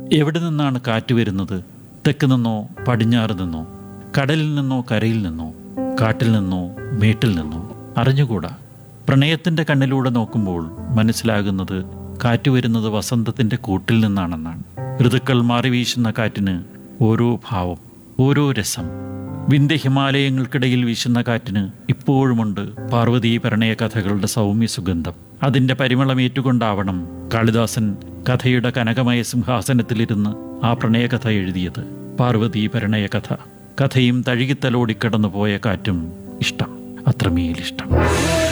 എവിടെ നിന്നാണ് കാറ്റ് വരുന്നത് തെക്ക് നിന്നോ പടിഞ്ഞാറ് നിന്നോ കടലിൽ നിന്നോ കരയിൽ നിന്നോ കാട്ടിൽ നിന്നോ മേട്ടിൽ നിന്നോ അറിഞ്ഞുകൂടാ പ്രണയത്തിൻ്റെ കണ്ണിലൂടെ നോക്കുമ്പോൾ മനസ്സിലാകുന്നത് കാറ്റ് വരുന്നത് വസന്തത്തിൻ്റെ കൂട്ടിൽ നിന്നാണെന്നാണ് ഋതുക്കൾ മാറി വീശുന്ന കാറ്റിന് ഓരോ ഭാവം ഓരോ രസം വിന്ധ്യ ഹിമാലയങ്ങൾക്കിടയിൽ വീശുന്ന കാറ്റിന് ഇപ്പോഴുമുണ്ട് പാർവതീ പ്രണയ കഥകളുടെ സൗമ്യ സുഗന്ധം അതിൻ്റെ പരിമളമേറ്റുകൊണ്ടാവണം കാളിദാസൻ കഥയുടെ കനകമയ സിംഹാസനത്തിലിരുന്ന് ആ പ്രണയകഥ എഴുതിയത് പാർവതീ പ്രണയ കഥ കഥയും തഴുകിത്തലോടിക്കടന്നു പോയ കാറ്റും ഇഷ്ടം അത്രമേലിഷ്ടം